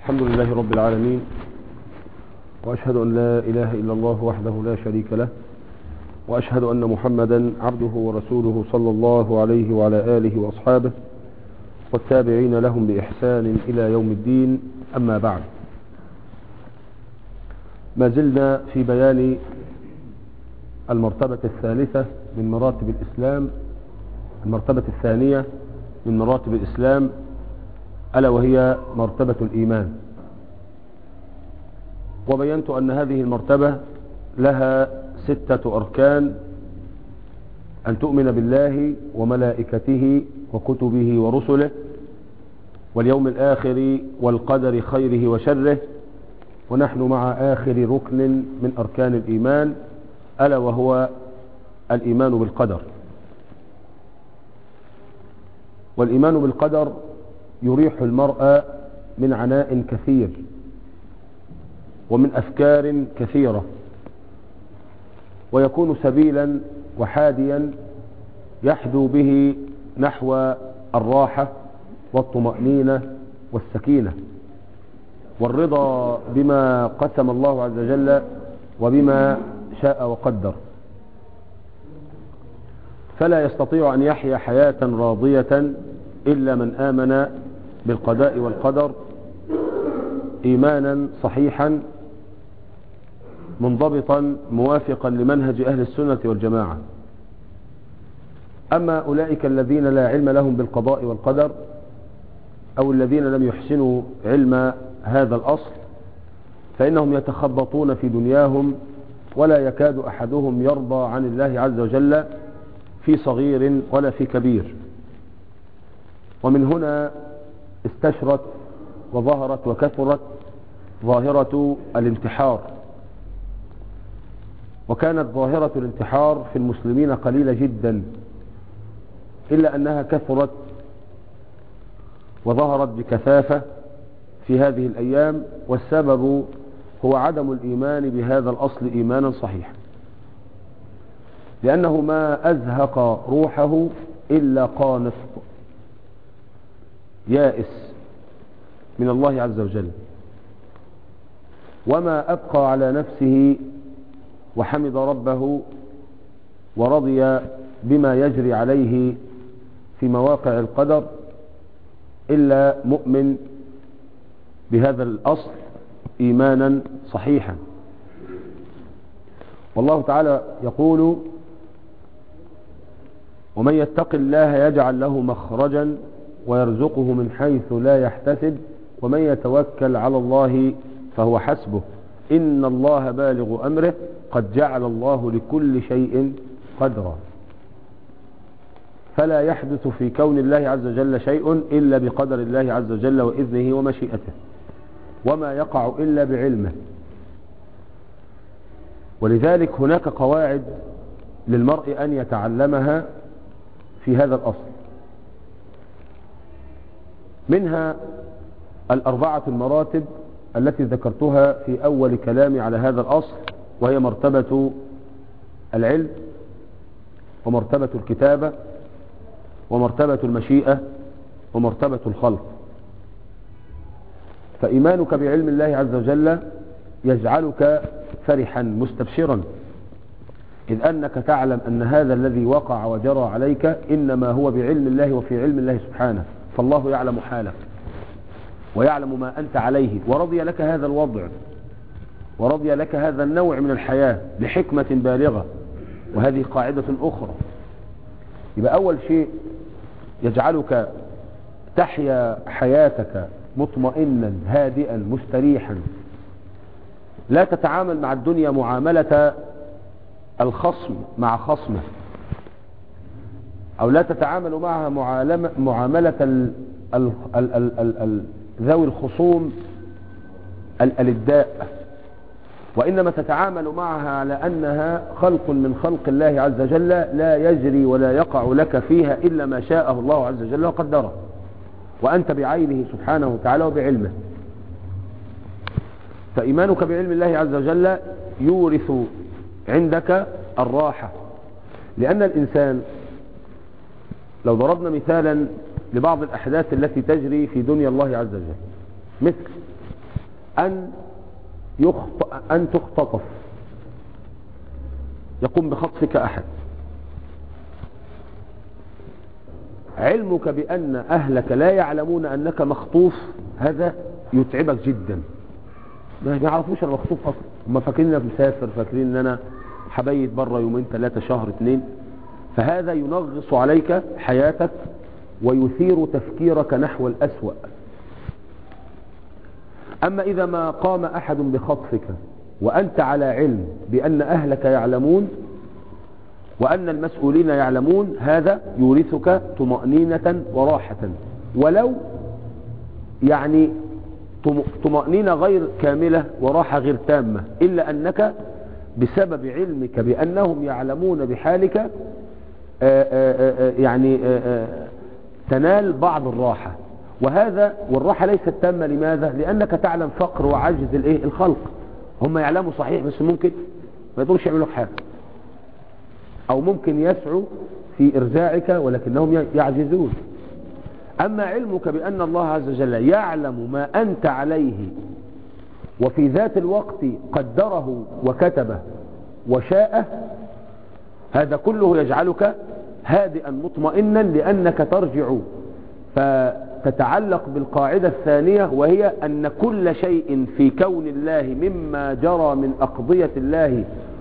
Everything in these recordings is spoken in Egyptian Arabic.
الحمد لله رب العالمين وأشهد أن لا إله إلا الله وحده لا شريك له وأشهد أن محمدا عبده ورسوله صلى الله عليه وعلى آله وأصحابه والتابعين لهم بإحسان إلى يوم الدين أما بعد ما زلنا في بيان المرتبة الثالثة من مراتب الإسلام المرتبة الثانية من مراتب الإسلام ألا وهي مرتبة الإيمان وبينت أن هذه المرتبة لها ستة أركان أن تؤمن بالله وملائكته وكتبه ورسله واليوم الآخر والقدر خيره وشره ونحن مع آخر ركن من أركان الإيمان ألا وهو الإيمان بالقدر والإيمان بالقدر يريح المرأة من عناء كثير ومن أفكار كثيرة ويكون سبيلا وحاديا يحدو به نحو الراحة والطمأنينة والسكينة والرضا بما قسم الله عز وجل وبما شاء وقدر فلا يستطيع أن يحيا حياة راضية إلا من آمن بالقضاء والقدر إيمانا صحيحا منضبطا موافقا لمنهج أهل السنة والجماعة أما أولئك الذين لا علم لهم بالقضاء والقدر أو الذين لم يحسنوا علم هذا الأصل فإنهم يتخبطون في دنياهم ولا يكاد أحدهم يرضى عن الله عز وجل في صغير ولا في كبير ومن هنا استشرت وظهرت وكثرت ظاهرة الانتحار وكانت ظاهرة الانتحار في المسلمين قليلة جدا إلا أنها كثرت وظهرت بكثافة في هذه الأيام والسبب هو عدم الإيمان بهذا الأصل إيمانا صحيحا لأنه ما أزهق روحه إلا قانط يائس من الله عز وجل وما أبقى على نفسه وحمد ربه ورضي بما يجري عليه في مواقع القدر إلا مؤمن بهذا الأصل إيمانا صحيحا والله تعالى يقول ومن يتق الله يجعل له مخرجا ويرزقه من حيث لا يحتسب ومن يتوكل على الله فهو حسبه إن الله بالغ أمره قد جعل الله لكل شيء قدرا فلا يحدث في كون الله عز وجل شيء إلا بقدر الله عز وجل وإذنه ومشيئته وما يقع إلا بعلمه ولذلك هناك قواعد للمرء أن يتعلمها في هذا الأصل منها الأربعة المراتب التي ذكرتها في أول كلامي على هذا الأصل وهي مرتبة العلم ومرتبة الكتابة ومرتبة المشيئة ومرتبة الخلق فإيمانك بعلم الله عز وجل يجعلك فرحا مستبشرا إذ أنك تعلم أن هذا الذي وقع وجرى عليك إنما هو بعلم الله وفي علم الله سبحانه فالله يعلم حالك ويعلم ما أنت عليه ورضي لك هذا الوضع ورضي لك هذا النوع من الحياة لحكمة بالغة وهذه قاعدة أخرى يبقى أول شيء يجعلك تحيا حياتك مطمئنا هادئا مستريحا لا تتعامل مع الدنيا معاملة الخصم مع خصمه أو لا تتعامل معها معاملة ال ال ال ال ال ال ذوي الخصوم الألداء وإنما تتعامل معها على أنها خلق من خلق الله عز وجل لا يجري ولا يقع لك فيها إلا ما شاءه الله عز وجل وقدره وأنت بعينه سبحانه وتعالى وبعلمه فإيمانك بعلم الله عز وجل يورث عندك الراحة لأن الإنسان لو ضربنا مثالا لبعض الأحداث التي تجري في دنيا الله عز وجل مثل أن يخط... أن تختطف يقوم بخطفك أحد علمك بأن أهلك لا يعلمون أنك مخطوف هذا يتعبك جدا ما يعرفوش انا مخطوف اصلا هم فاكرين انك مسافر فاكرين ان انا حبيت بره يومين ثلاثة شهر اثنين فهذا ينغص عليك حياتك ويثير تفكيرك نحو الأسوأ أما إذا ما قام أحد بخطفك وأنت على علم بأن أهلك يعلمون وأن المسؤولين يعلمون هذا يورثك طمأنينة وراحة ولو يعني طمأنينة غير كاملة وراحة غير تامة إلا أنك بسبب علمك بأنهم يعلمون بحالك آآ آآ يعني آآ تنال بعض الراحة وهذا والراحة ليست تامة لماذا لأنك تعلم فقر وعجز الايه الخلق هم يعلموا صحيح بس ممكن ما يقدروش يعملوا حاجة أو ممكن يسعوا في إرزاعك ولكنهم يعجزون أما علمك بأن الله عز وجل يعلم ما أنت عليه وفي ذات الوقت قدره وكتبه وشاءه هذا كله يجعلك هادئا مطمئنا لأنك ترجع فتتعلق بالقاعدة الثانية وهي أن كل شيء في كون الله مما جرى من أقضية الله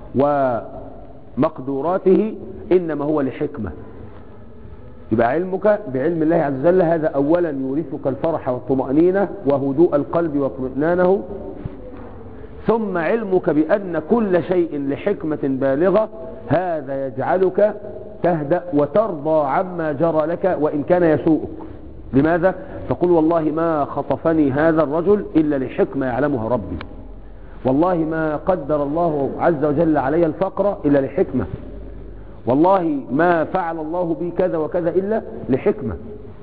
ومقدوراته إنما هو لحكمة يبقى علمك بعلم الله عز وجل هذا أولا يورثك الفرح والطمأنينة وهدوء القلب واطمئنانه ثم علمك بأن كل شيء لحكمة بالغة هذا يجعلك تهدأ وترضى عما جرى لك وإن كان يسوءك لماذا؟ تقول والله ما خطفني هذا الرجل إلا لحكمة يعلمها ربي والله ما قدر الله عز وجل علي الفقر إلا لحكمة والله ما فعل الله بي كذا وكذا إلا لحكمة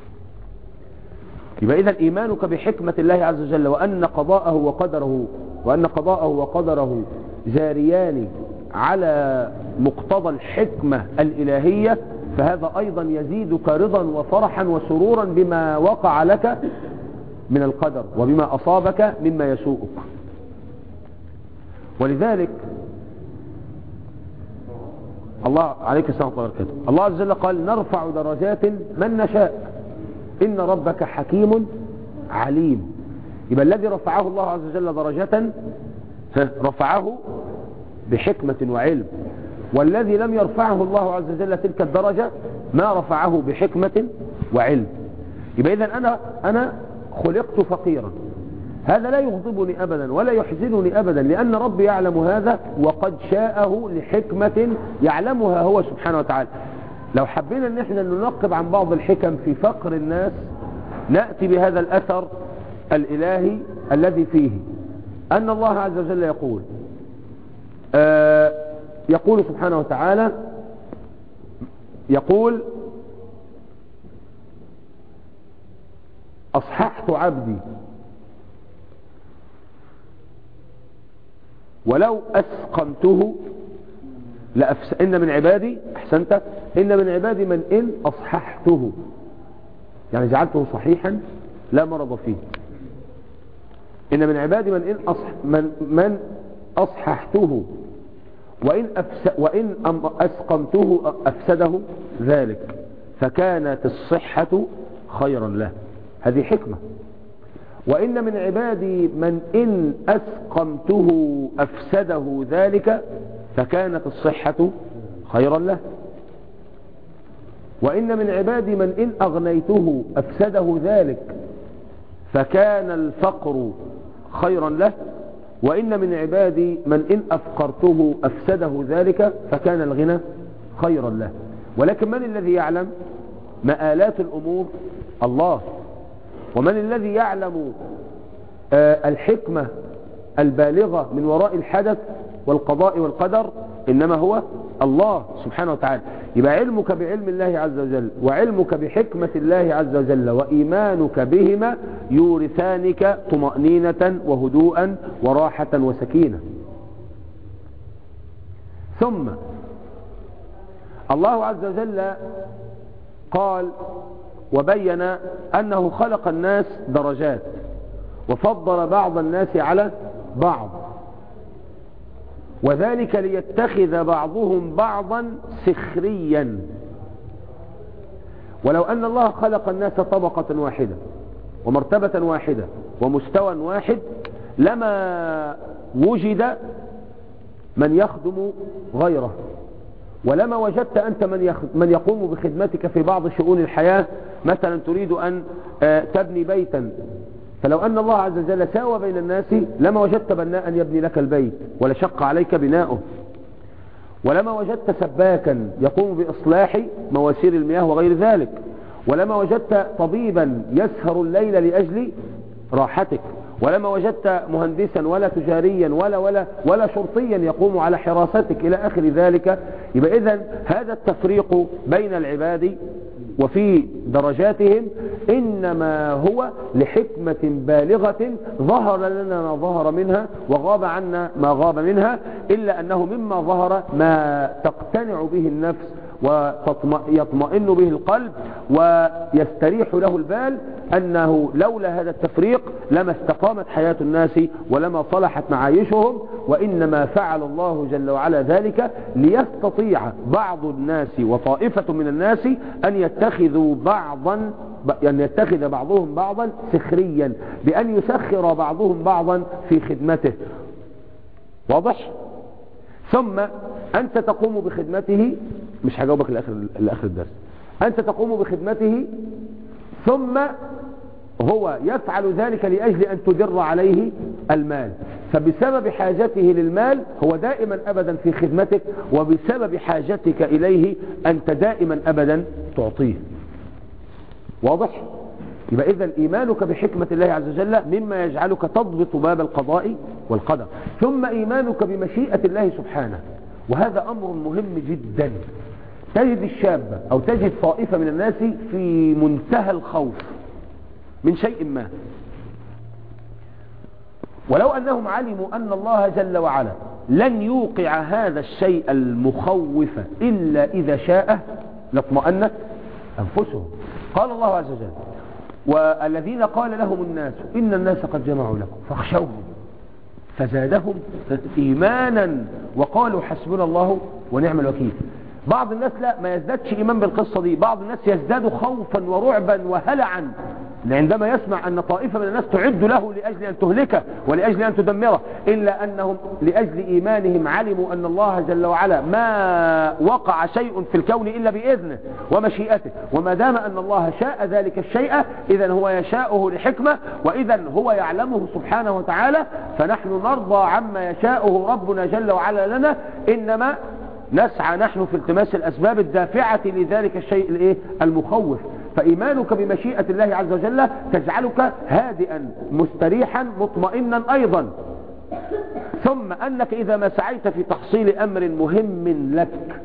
يبقى إذا إيمانك بحكمة الله عز وجل وأن قضاءه وقدره وأن قضاءه وقدره جاريان على مقتضى الحكمة الإلهية فهذا أيضا يزيدك رضا وفرحا وسرورا بما وقع لك من القدر وبما أصابك مما يسوءك ولذلك الله عليك السلام وبركاته الله عز وجل قال نرفع درجات من نشاء إن ربك حكيم عليم يبقى الذي رفعه الله عز وجل درجة رفعه بحكمة وعلم والذي لم يرفعه الله عز وجل تلك الدرجة ما رفعه بحكمة وعلم يبقى إذن أنا, أنا خلقت فقيرا هذا لا يغضبني أبدا ولا يحزنني أبدا لأن ربي يعلم هذا وقد شاءه لحكمة يعلمها هو سبحانه وتعالى لو حبينا ان احنا ننقب عن بعض الحكم في فقر الناس نأتي بهذا الأثر الإلهي الذي فيه أن الله عز وجل يقول آه يقول سبحانه وتعالى يقول أصححت عبدي ولو أسقمته لأفس... إن من عبادي أحسنت إن من عبادي من إن أصححته يعني جعلته صحيحا لا مرض فيه إن من عبادي من إن, أصح... من... من أصححته وإن, أفس... وإن أسقمته أفسده ذلك فكانت الصحة خيرا له هذه حكمة وإن من عبادي من إن أسقمته أفسده ذلك فكانت الصحة خيرا له وإن من عبادي من إن أغنيته أفسده ذلك فكان الفقر خيرا له وإن من عبادي من إن أفقرته أفسده ذلك فكان الغنى خيرا له ولكن من الذي يعلم مآلات الأمور الله ومن الذي يعلم الحكمة البالغة من وراء الحدث والقضاء والقدر إنما هو الله سبحانه وتعالى يبقى علمك بعلم الله عز وجل وعلمك بحكمة الله عز وجل وإيمانك بهما يورثانك طمأنينة وهدوءا وراحة وسكينة ثم الله عز وجل قال وبين أنه خلق الناس درجات وفضل بعض الناس على بعض وذلك ليتخذ بعضهم بعضا سخريا ولو أن الله خلق الناس طبقة واحدة ومرتبة واحدة ومستوى واحد لما وجد من يخدم غيره ولما وجدت أنت من, من يقوم بخدمتك في بعض شؤون الحياة مثلا تريد أن تبني بيتا فلو أن الله عز وجل ساوى بين الناس لما وجدت بناء يبني لك البيت ولشق عليك بناؤه ولما وجدت سباكا يقوم بإصلاح مواسير المياه وغير ذلك ولما وجدت طبيبا يسهر الليل لأجل راحتك ولما وجدت مهندسا ولا تجاريا ولا ولا ولا شرطيا يقوم على حراستك إلى آخر ذلك يبقى إذا هذا التفريق بين العباد وفي درجاتهم إنما هو لحكمة بالغة ظهر لنا ما ظهر منها وغاب عنا ما غاب منها إلا أنه مما ظهر ما تقتنع به النفس ويطمئن به القلب ويستريح له البال أنه لولا هذا التفريق لما استقامت حياة الناس ولما صلحت معايشهم وإنما فعل الله جل وعلا ذلك ليستطيع بعض الناس وطائفة من الناس أن يتخذوا بعضا أن يتخذ بعضهم بعضا سخريا بأن يسخر بعضهم بعضا في خدمته واضح؟ ثم أنت تقوم بخدمته مش هجاوبك لآخر, لآخر الدرس أنت تقوم بخدمته ثم هو يفعل ذلك لأجل أن تدر عليه المال فبسبب حاجته للمال هو دائما أبدا في خدمتك وبسبب حاجتك إليه أنت دائما أبدا تعطيه واضح؟ يبقى إذا إيمانك بحكمة الله عز وجل مما يجعلك تضبط باب القضاء والقدر ثم إيمانك بمشيئة الله سبحانه وهذا أمر مهم جدا تجد الشاب أو تجد طائفة من الناس في منتهى الخوف من شيء ما ولو أنهم علموا أن الله جل وعلا لن يوقع هذا الشيء المخوف إلا إذا شاء لاطمأنت أنفسهم قال الله عز وجل والذين قال لهم الناس إن الناس قد جمعوا لكم فاخشوهم فزادهم إيمانا وقالوا حسبنا الله ونعم الوكيل بعض الناس لا ما يزدادش إيمان بالقصة دي بعض الناس يزداد خوفا ورعبا وهلعا عندما يسمع أن طائفة من الناس تعد له لأجل أن تهلكه ولأجل أن تدمره إلا أنهم لأجل إيمانهم علموا أن الله جل وعلا ما وقع شيء في الكون إلا بإذنه ومشيئته وما دام أن الله شاء ذلك الشيء إذا هو يشاؤه لحكمة وإذا هو يعلمه سبحانه وتعالى فنحن نرضى عما يشاؤه ربنا جل وعلا لنا إنما نسعى نحن في التماس الأسباب الدافعة لذلك الشيء الايه المخوف فإيمانك بمشيئة الله عز وجل تجعلك هادئا مستريحا مطمئنا أيضا ثم أنك إذا ما سعيت في تحصيل أمر مهم لك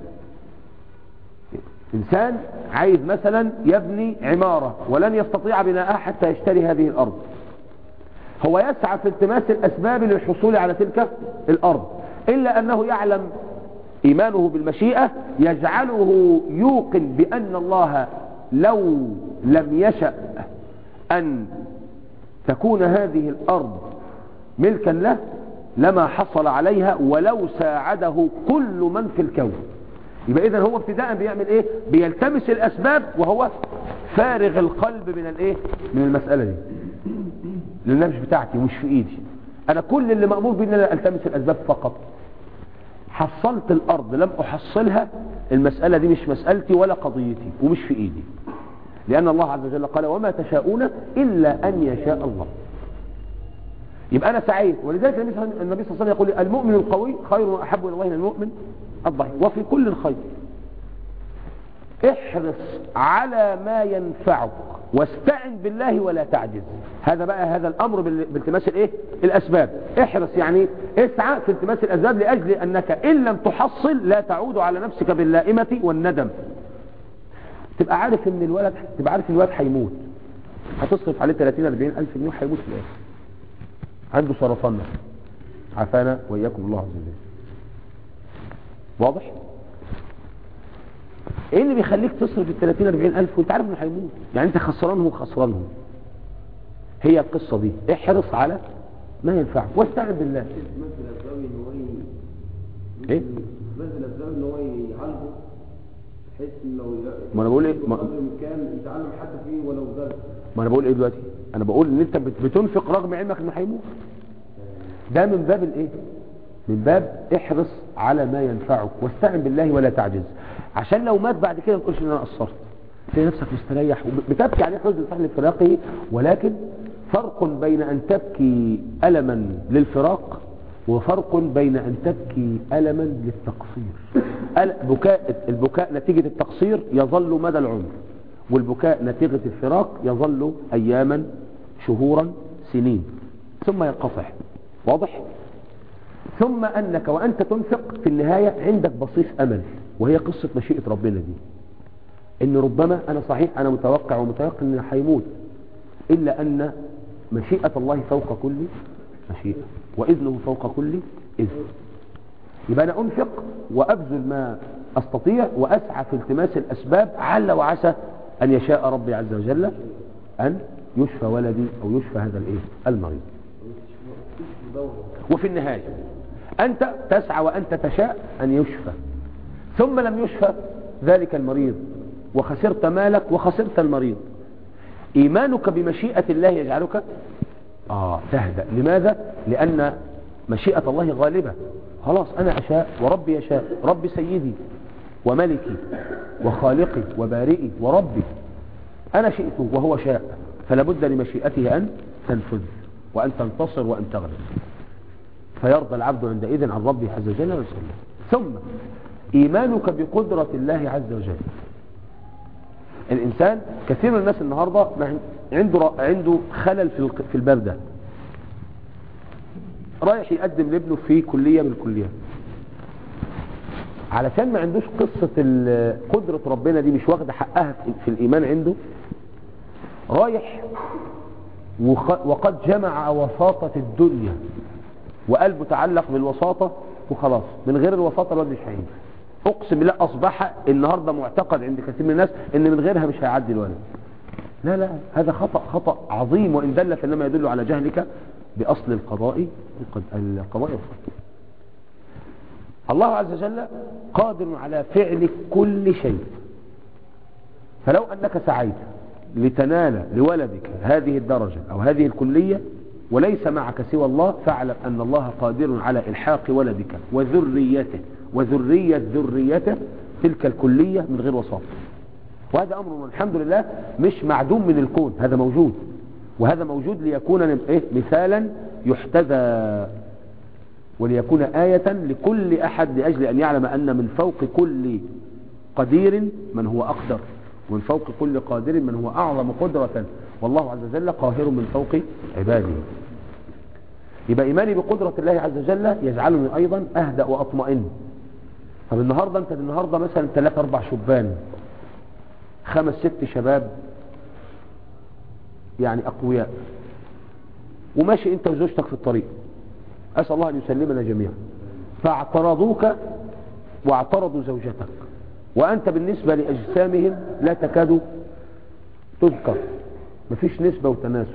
إنسان عايز مثلا يبني عمارة ولن يستطيع بناءها حتى يشتري هذه الأرض هو يسعى في التماس الأسباب للحصول على تلك الأرض إلا أنه يعلم إيمانه بالمشيئة يجعله يوقن بأن الله لو لم يشأ أن تكون هذه الأرض ملكا له لما حصل عليها ولو ساعده كل من في الكون يبقى إذا هو ابتداء بيعمل إيه بيلتمس الأسباب وهو فارغ القلب من الإيه من المسألة دي لأنها مش بتاعتي ومش في إيدي أنا كل اللي مأمور بي أن أنا ألتمس الأسباب فقط حصلت الأرض لم أحصلها المسألة دي مش مسألتي ولا قضيتي ومش في إيدي لأن الله عز وجل قال وما تشاءون إلا أن يشاء الله يبقى أنا سعيد ولذلك النبي صلى الله عليه وسلم يقول المؤمن القوي خير وأحب إلى الله من المؤمن الضعيف وفي كل خير احرص على ما ينفعك واستعن بالله ولا تعجز هذا بقى هذا الامر بالتماس الايه الاسباب احرص يعني اسعى في التماس الاسباب لاجل انك ان لم تحصل لا تعود على نفسك باللائمه والندم تبقى عارف ان الولد تبقى عارف ان الولد هيموت هتصرف عليه 30 40 الف جنيه هيموت في الاخر عنده سرطان مثلا عافانا واياكم الله عز وجل واضح ايه اللي بيخليك تصرف ال 30 40 الف وانت عارف انه هيموت يعني انت خسرانهم وخسرانهم هي القصة دي احرص على ما ينفعك واستعن بالله مثل الزاوية ان هو ي- ايه مثل الزاوية ان هو يعالجه بحيث انه ي- ما انا بقول ايه ما, بقدر الامكان يتعلم حتى فيه ولو درس ما انا بقول ايه دلوقتي انا بقول ان انت بت- بتنفق رغم علمك انه هيموت ده من باب الايه من باب احرص على ما ينفعك واستعن بالله ولا تعجز عشان لو مات بعد كده ما تقولش ان انا قصرت تلاقي نفسك مستريح وبتبكي عليه حزن فعل فراقه ولكن فرق بين ان تبكي الما للفراق وفرق بين ان تبكي الما للتقصير ال- بكاء البكاء نتيجة التقصير يظل مدى العمر والبكاء نتيجة الفراق يظل اياما شهورا سنين ثم ينقطع واضح ثم انك وانت تنفق في النهاية عندك بصيص امل وهي قصة مشيئة ربنا دي ان ربما انا صحيح انا متوقع ومتيقن انه هيموت الا ان مشيئة الله فوق كل مشيئة واذنه فوق كل اذن يبقى انا انفق وابذل ما استطيع واسعى في التماس الاسباب عل وعسى ان يشاء ربي عز وجل ان يشفى ولدي او يشفى هذا الايه المريض وفي النهاية أنت تسعى وأنت تشاء أن يشفى ثم لم يشفى ذلك المريض وخسرت مالك وخسرت المريض إيمانك بمشيئة الله يجعلك آه تهدأ لماذا؟ لأن مشيئة الله غالبة خلاص أنا أشاء وربي يشاء ربي سيدي وملكي وخالقي وبارئي وربي أنا شئت وهو شاء فلا بد لمشيئته أن تنفذ وأن تنتصر وأن تغلب فيرضى العبد عندئذ عن ربه عز وجل ويسلم ثم إيمانك بقدرة الله عز وجل الإنسان كثير من الناس النهاردة ما عنده عنده خلل في الق- في الباب ده رايح يقدم لابنه في كلية من الكليات علشان ما عندوش قصة ال- قدرة ربنا دي مش واخدة حقها في- في الإيمان عنده رايح وخ- وقد جمع وساطة الدنيا وقلبه تعلق بالوساطة وخلاص من غير الوساطة الواد مش هينفع اقسم بالله اصبح النهاردة معتقد عند كثير من الناس ان من غيرها مش هيعدي الولد لا لا هذا خطأ خطأ عظيم وان دل فانما يدل على جهلك باصل القضاء القضاء والقدر الله عز وجل قادر على فعل كل شيء فلو انك سعيت لتنال لولدك هذه الدرجة او هذه الكلية وليس معك سوى الله فاعلم ان الله قادر على الحاق ولدك وذريته وذرية ذريته تلك الكلية من غير وساطة وهذا امر الحمد لله مش معدوم من الكون هذا موجود وهذا موجود ليكون إيه؟ مثالا يحتذى وليكون آية لكل أحد لأجل أن يعلم أن من فوق كل قدير من هو أقدر ومن فوق كل قادر من هو أعظم قدرة والله عز وجل قاهر من فوق عباده يبقى إيماني بقدرة الله عز وجل يجعلني أيضا أهدأ وأطمئن طب النهاردة أنت النهاردة مثلا ثلاثة أربع شبان خمس ست شباب يعني أقوياء وماشي أنت وزوجتك في الطريق أسأل الله أن يسلمنا جميعا فاعترضوك واعترضوا زوجتك وأنت بالنسبة لأجسامهم لا تكاد تذكر مفيش نسبة وتناسب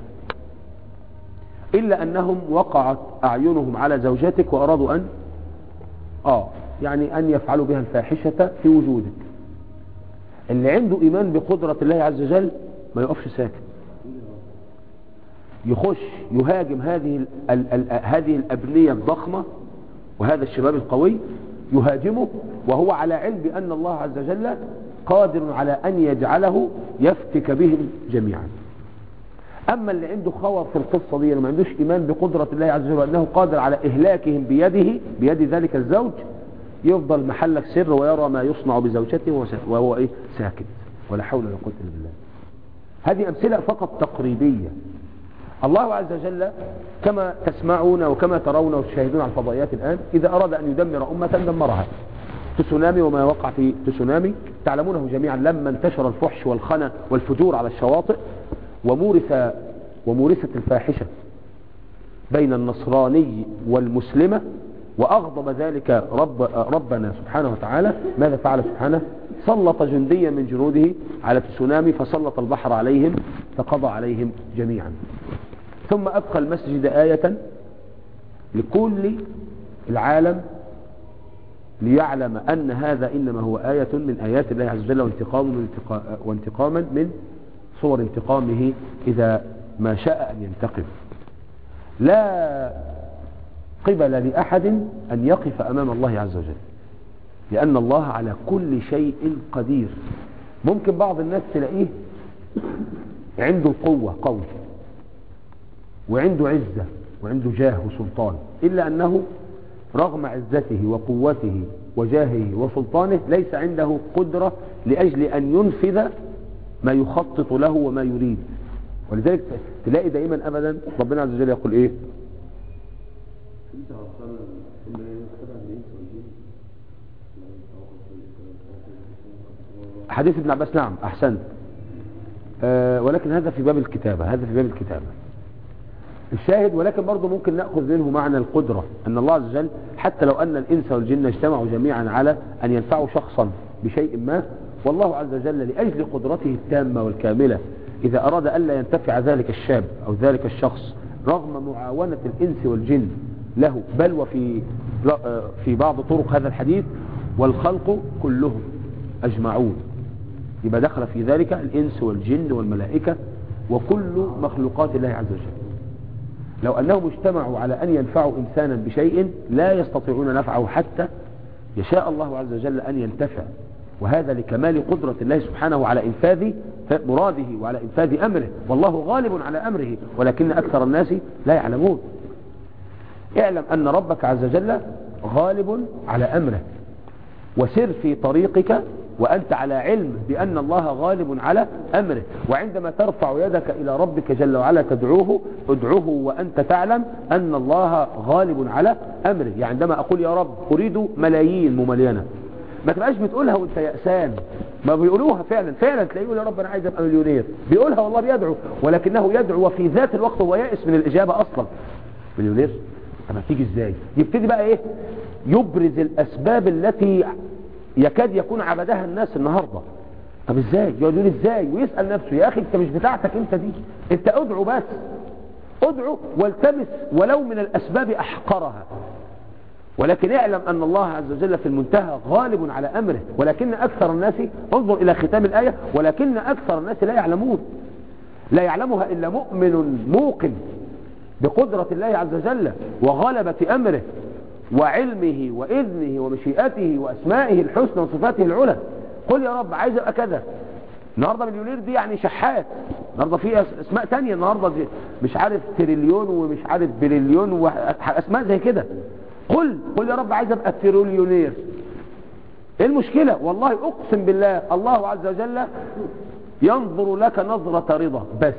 إلا أنهم وقعت أعينهم على زوجتك وأرادوا أن آه يعني أن يفعلوا بها الفاحشة في وجودك اللي عنده إيمان بقدرة الله عز وجل ما يقفش ساكت يخش يهاجم هذه ال ال ال هذه الأبنية الضخمة وهذا الشباب القوي يهاجمه وهو على علم بأن الله عز وجل قادر على أن يجعله يفتك بهم جميعا أما اللي عنده خور في القصة دي ما عندوش إيمان بقدرة الله عز وجل وأنه قادر على إهلاكهم بيده بيد ذلك الزوج يفضل محلك سر ويرى ما يصنع بزوجته وهو إيه ساكت ولا حول ولا قوة إلا بالله هذه أمثلة فقط تقريبية الله عز وجل كما تسمعون وكما ترون وتشاهدون على الفضائيات الآن إذا أراد أن يدمر أمة دمرها تسونامي وما وقع في تسونامي تعلمونه جميعا لما انتشر الفحش والخنا والفجور على الشواطئ ومورث ومورثت الفاحشة بين النصراني والمسلمة وأغضب ذلك رب ربنا سبحانه وتعالى ماذا فعل سبحانه سلط جنديا من جنوده على تسونامي فسلط البحر عليهم فقضى عليهم جميعا ثم أبقى المسجد آية لكل العالم ليعلم أن هذا إنما هو آية من آيات الله عز وجل وانتقام من انتقا وانتقاما من صور انتقامه إذا ما شاء أن ينتقم لا قبل لأحد أن يقف أمام الله عز وجل لأن الله على كل شيء قدير ممكن بعض الناس تلاقيه عنده قوة قوي وعنده عزة وعنده جاه وسلطان إلا أنه رغم عزته وقوته وجاهه وسلطانه ليس عنده قدرة لأجل أن ينفذ ما يخطط له وما يريد ولذلك تلاقي دائما أبدا ربنا عز وجل يقول إيه انت وصلنا ثم ينقطع الانس والجن لا يتوقف في الكلام حديث ابن عباس نعم أحسنت آه ولكن هذا في باب الكتابة هذا في باب الكتابة الشاهد ولكن برضه ممكن نأخذ منه معنى القدرة أن الله عز وجل حتى لو أن الإنس والجن اجتمعوا جميعا على أن ينفعوا شخصا بشيء ما والله عز وجل لأجل قدرته التامة والكاملة إذا أراد ألا ينتفع ذلك الشاب أو ذلك الشخص رغم معاونة الإنس والجن له بل وفي في بعض طرق هذا الحديث والخلق كلهم أجمعون يبقى دخل في ذلك الإنس والجن والملائكة وكل مخلوقات الله عز وجل لو أنهم اجتمعوا على أن ينفعوا إنسانا بشيء لا يستطيعون نفعه حتى يشاء الله عز وجل أن ينتفع وهذا لكمال قدرة الله سبحانه على إنفاذ مراده وعلى إنفاذ أمره والله غالب على أمره ولكن أكثر الناس لا يعلمون اعلم أن ربك عز وجل غالب على أمره وسر في طريقك وأنت على علم بأن الله غالب على أمره وعندما ترفع يدك إلى ربك جل وعلا تدعوه ادعوه وأنت تعلم أن الله غالب على أمره يعني عندما أقول يا رب أريد ملايين مملينة ما تبقاش بتقولها وانت يأسان ما بيقولوها فعلا فعلا تلاقيه يقول يا رب انا عايز ابقى مليونير بيقولها والله بيدعو ولكنه يدعو وفي ذات الوقت هو يائس من الإجابة أصلا مليونير طب هتيجي ازاي يبتدي بقى ايه يبرز الأسباب التي يكاد يكون عبدها الناس النهاردة طب ازاي يقول يقول ازاي ويسأل نفسه يا اخي انت مش بتاعتك انت دي انت ادعو بس ادعو والتمس ولو من الاسباب احقرها ولكن اعلم ان الله عز وجل في المنتهى غالب على امره ولكن اكثر الناس انظر الى ختام الاية ولكن اكثر الناس لا يعلمون لا يعلمها الا مؤمن موقن بقدرة الله عز وجل وغلبة امره وعلمه وإذنه ومشيئته وأسمائه الحسنى وصفاته العلى قل يا رب عايز أبقى كذا النهاردة مليونير دي يعني شحات النهاردة في أسماء تانية النهاردة دي مش عارف تريليون ومش عارف بريليون وأسماء زي كده قل قل يا رب عايز أبقى تريليونير ايه المشكلة والله أقسم بالله الله عز وجل ينظر لك نظرة رضا بس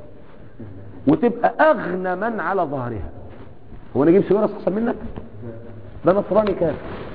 وتبقى أغنى من على ظهرها هو أنا أجيب سيارة أحسن منك ده نصراني كان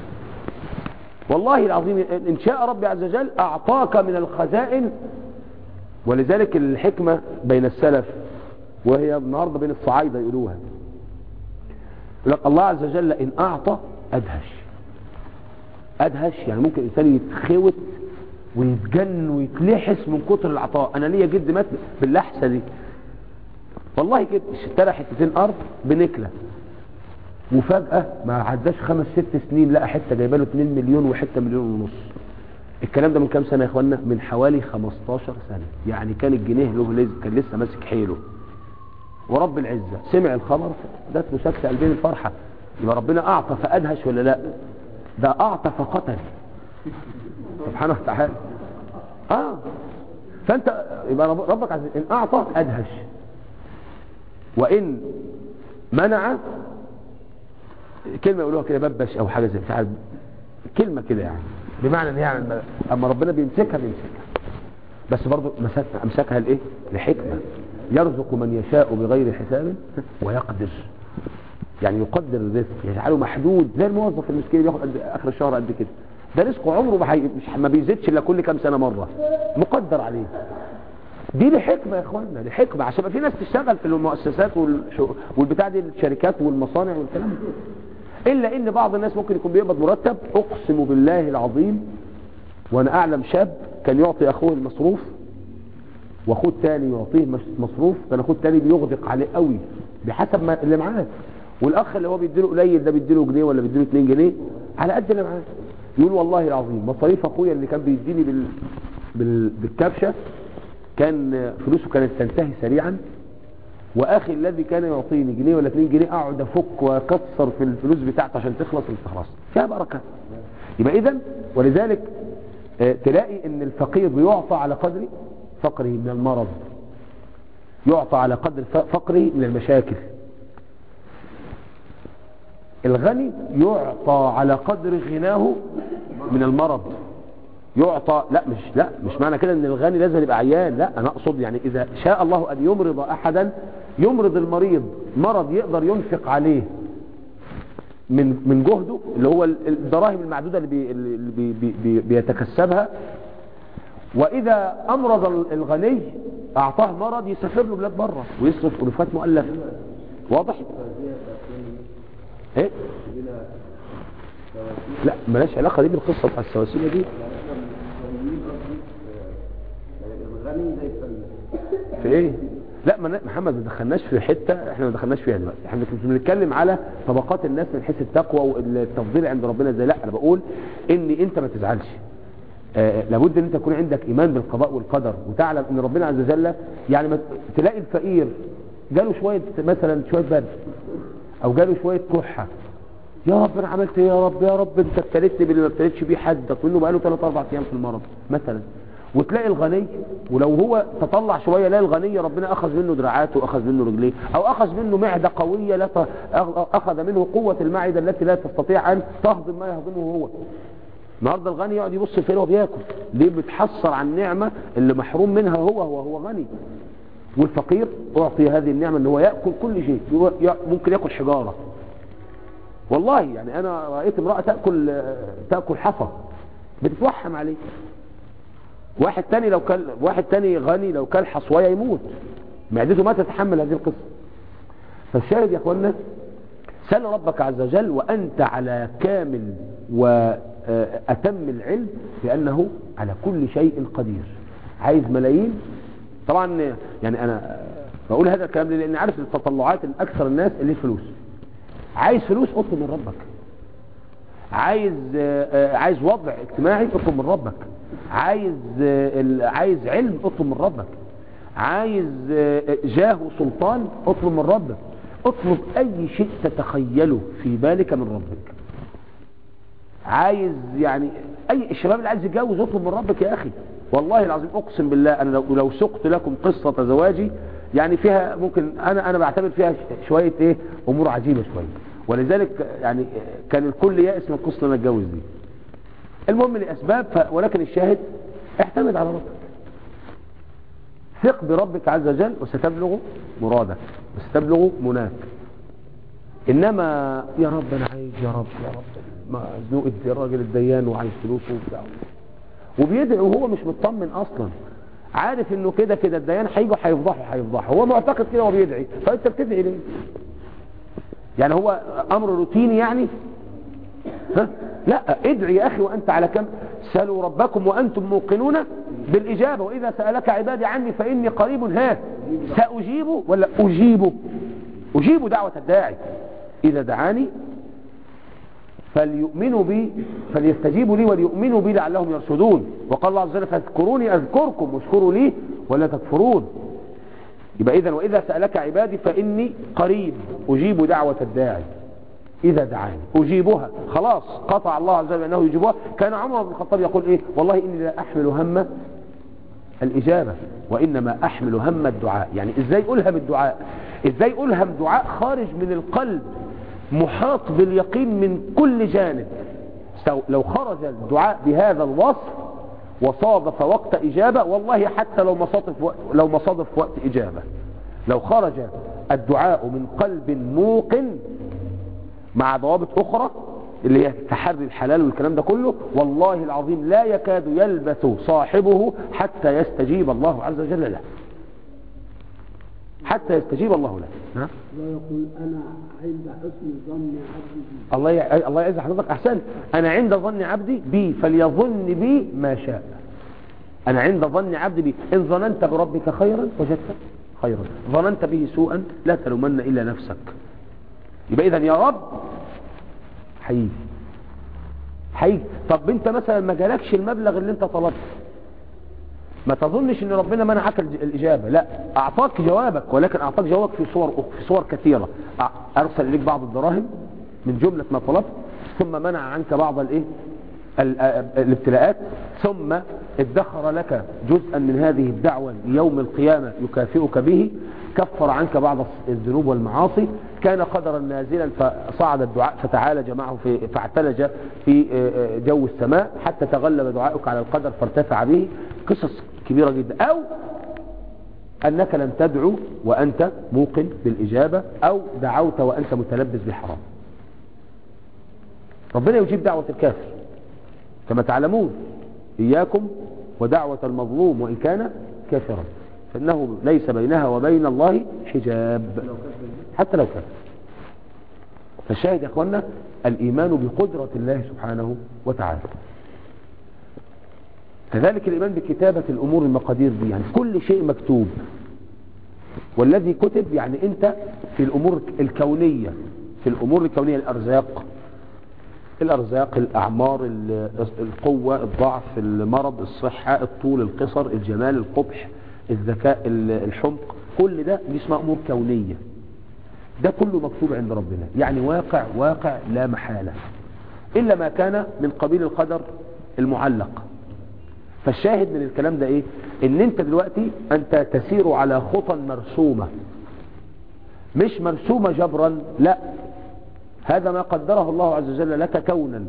والله العظيم إن شاء ربي عز وجل أعطاك من الخزائن ولذلك الحكمة بين السلف وهي النهاردة بين الصعايدة يقولوها يقول لك الله عز وجل إن أعطى أدهش أدهش يعني ممكن الإنسان يتخوت ويتجن ويتلحس من كتر العطاء أنا ليا جد مات باللحسة دي والله كده اشترى حتتين أرض بنكلة وفجأة ما عداش خمس ست سنين لقى حتة جايبه له 2 مليون وحتة مليون ونص الكلام ده من كام سنة يا اخوانا من حوالي 15 سنة يعني كان الجنيه له لز... كان لسه ماسك حيله ورب العزة سمع الخبر ده مسكت قلبين الفرحة يبقى ربنا اعطى فادهش ولا لا ده اعطى فقتل سبحانه وتعالى اه فانت يبقى ربك عز ان اعطى ادهش وان منع كلمة يقولوها كده ببش او حاجة زي بتاع كلمة كده يعني بمعنى ان يعني اما ربنا بيمسكها بيمسكها بس برضو امسكها لايه لحكمة يرزق من يشاء بغير حساب ويقدر يعني يقدر الرزق يجعله محدود زي الموظف المسكين اللي بياخد اخر الشهر قد كده ده رزقه عمره ما, حي... مش ما بيزيدش الا كل كام سنة مرة مقدر عليه دي لحكمة يا اخوانا لحكمة عشان في ناس تشتغل في المؤسسات والش... والبتاع دي الشركات والمصانع والكلام ده الا ان بعض الناس ممكن يكون بيقبض مرتب اقسم بالله العظيم وانا اعلم شاب كان يعطي اخوه المصروف واخوه التاني يعطيه مش- مصروف كان اخوه التاني بيغدق عليه قوي بحسب ما اللي معاه والاخ اللي هو بيديله قليل ده بيديله جنيه ولا بيديله 2 جنيه على قد اللي معاه يقول والله العظيم مصاريف اخويا اللي كان بيديني بال... بال... بالكبشه كان فلوسه كانت تنتهي سريعا واخي الذي كان يعطيني جنيه ولا 2 جنيه اقعد افك واكسر في الفلوس بتاعته عشان تخلص خلاص فيها بركه يبقى اذا ولذلك آه، تلاقي ان الفقير بيعطى على قدر فقره من المرض يعطى على قدر ف- فقره من المشاكل الغني يعطى على قدر غناه من المرض يعطى لا مش لا مش معنى كده ان الغني لازم يبقى عيان لا انا اقصد يعني اذا شاء الله ان يمرض احدا يمرض المريض مرض يقدر ينفق عليه من من جهده اللي هو ال- الدراهم المعدوده اللي, بي اللي بي بي بي بيتكسبها واذا امرض ال- الغني اعطاه مرض يسافر له بلاد بره ويصرف الوفات مؤلفه واضح ايه لا ملاش علاقه دي بالقصه بتاع السواسيه دي الغني زي الفقير في ايه لا ما ن- محمد ما دخلناش في حته احنا ما دخلناش فيها دلوقتي احنا مش بنتكلم على طبقات الناس من حيث التقوى والتفضيل عند ربنا ازاي لا انا بقول ان انت ما تزعلش آه لابد ان انت يكون عندك ايمان بالقضاء والقدر وتعلم ان ربنا عز وجل يعني ما ت- تلاقي الفقير جاله شويه مثلا شويه برد او جاله شويه كحه يا رب انا عملت ايه يا رب يا رب انت ابتليتني باللي ما ابتليتش بيه حدك وانه بقاله 3 4 ايام في المرض مثلا وتلاقي الغني ولو هو تطلع شويه لا الغني ربنا اخذ منه دراعاته واخذ منه رجليه او اخذ منه معده قويه لا ت- أخ- اخذ منه قوه المعده التي لا تستطيع ان تهضم ما يهضمه هو النهارده الغني يقعد يبص فين وهو بياكل ليه بيتحسر عن النعمه اللي محروم منها هو وهو غني والفقير اعطي هذه النعمه ان هو ياكل كل شيء هو ي- ممكن ياكل حجاره والله يعني انا رايت امراه تاكل تاكل حصى بتتوحم عليه واحد تاني لو كل واحد تاني غني لو كل حصويه يموت معدته ما تتحمل هذه القصه فالشاهد يا اخوانا سل ربك عز وجل وانت على كامل واتم العلم بانه على كل شيء قدير عايز ملايين طبعا يعني انا بقول هذا الكلام ليه؟ لان عارف التطلعات الاكثر الناس اللي فلوس عايز فلوس اطلب من ربك عايز آه، آه، عايز وضع اجتماعي اطلب من ربك عايز آه، ال- عايز علم اطلب من ربك عايز آه، جاه وسلطان اطلب من ربك اطلب اي شيء تتخيله في بالك من ربك عايز يعني اي الشباب اللي عايز يتجوز اطلب من ربك يا اخي والله العظيم اقسم بالله انا لو, لو سقت لكم قصة زواجي يعني فيها ممكن انا انا بعتبر فيها ش- شوية ايه امور عجيبة شوية ولذلك يعني كان الكل يائس من قصة ان اتجوز دي المهم لاسباب ف... ولكن الشاهد اعتمد على ربك ثق بربك عز وجل وستبلغ مرادك وستبلغ مناك انما يا رب انا عايز يا رب يا رب مزنوق الراجل الديان وعايز فلوسه وبتاع وبيدعي وهو مش مطمن اصلا عارف انه كده كده الديان هيجوا هيفضحوا هيفضحوا هو معتقد كده وهو بيدعي فانت بتدعي ليه يعني هو امر روتيني يعني ها؟ لا ادعي يا اخي وانت على كم سالوا ربكم وانتم موقنون بالاجابه واذا سالك عبادي عني فاني قريب ها ساجيب ولا اجيب اجيب دعوه الداعي اذا دعاني فليؤمنوا بي فليستجيبوا لي وليؤمنوا بي لعلهم يرشدون وقال الله عز وجل فاذكروني اذكركم واشكروا لي ولا تكفرون يبقى اذا واذا سالك عبادي فاني قريب اجيب دعوه الداعي إذا دعاني أجيبها خلاص قطع الله عز وجل أنه يجيبها كان عمر بن الخطاب يقول إيه والله إني لا أحمل هم الإجابة وإنما أحمل هم الدعاء يعني إزاي ألهم الدعاء إزاي ألهم دعاء خارج من القلب محاط باليقين من كل جانب سو- لو خرج الدعاء بهذا الوصف وصادف وقت إجابة والله حتى لو ما صادف وقت لو ما صادف وقت إجابة لو خرج الدعاء من قلب موقن مع ضوابط أخرى اللي هي تحري الحلال والكلام ده كله والله العظيم لا يكاد يلبث صاحبه حتى يستجيب الله عز وجل له حتى يستجيب الله له ها؟ الله يقول أنا عند حسن ظن عبدي بي الله ي... الله يعز حضرتك احسن انا عند ظن عبدي بي فليظن بي ما شاء أنا عند ظن عبدي بي إن ظننت بربك خيرا وجدت خيرا ظننت به سوءا لا تلومن إلا نفسك يبقى إذا يا رب هيجي هيجي طب انت مثلا ما جالكش المبلغ اللي انت طلبته ما تظنش ان ربنا منعك الج- الاجابه لا اعطاك جوابك ولكن اعطاك جوابك في صور أخ- في صور كثيره أ- ارسل اليك بعض الدراهم من جمله ما طلبت ثم منع عنك بعض الايه ال- آ- الابتلاءات ثم ادخر لك جزءا من هذه الدعوه ليوم القيامه يكافئك به كفر عنك بعض الص- الذنوب والمعاصي كان قدرا نازلا فصعد الدعاء فتعالج معه في فاعتلج في آه، آه، جو السماء حتى تغلب دعاؤك على القدر فارتفع به قصص كبيرة جدا أو أنك لم تدعو وأنت موقن بالإجابة أو دعوت وأنت متلبس بالحرام ربنا يجيب دعوة الكافر كما تعلمون إياكم ودعوة المظلوم وإن كان كافرا فإنه ليس بينها وبين الله حجاب حتى لو كان فالشاهد يا أخوانا الإيمان بقدرة الله سبحانه وتعالى كذلك الإيمان بكتابة الأمور المقادير دي يعني كل شيء مكتوب والذي كتب يعني أنت في الأمور الكونية في الأمور الكونية الأرزاق الأرزاق الأعمار ال- القوة الضعف المرض الصحة الطول القصر الجمال القبح الذكاء ال- الحمق كل ده دي اسمها أمور كونية ده كله مكتوب عند ربنا يعني واقع واقع لا محالة إلا ما كان من قبيل القدر المعلق فالشاهد من الكلام ده ايه ان انت دلوقتي انت تسير على خطى مرسومة مش مرسومة جبرا لا هذا ما قدره الله عز وجل لك كونا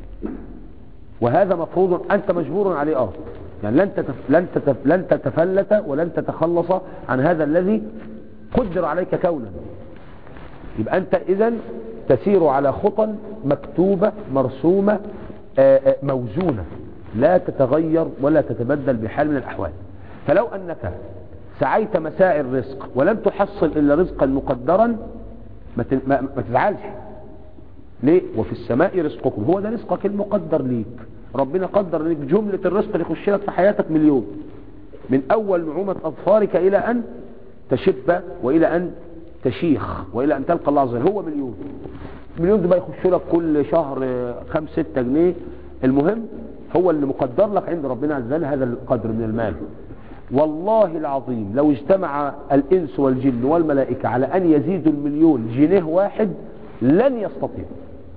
وهذا مفروض انت مجبور عليه اه يعني لن تتف... لن تتف... لن تتفلت ولن تتخلص عن هذا الذي قدر عليك كونا يبقى انت اذا تسير على خطى مكتوبة مرسومة آه، آه، موزونة لا تتغير ولا تتبدل بحال من الأحوال فلو أنك سعيت مساعي الرزق ولم تحصل إلا رزقا مقدرا ما ت- ما ما تزعلش ليه وفي السماء رزقكم هو ده رزقك المقدر ليك ربنا قدر ليك جملة الرزق اللي يخش لك في حياتك مليون من أول نعومة أظفارك إلى أن تشب وإلى أن تشيخ وإلى أن تلقى الله عز وجل هو مليون مليون ده بقى يخش لك كل شهر آه، خمس ستة جنيه المهم هو اللي مقدر لك عند ربنا عز وجل هذا القدر من المال والله العظيم لو اجتمع الإنس والجن والملائكة على أن يزيدوا المليون جنيه واحد لن يستطيعوا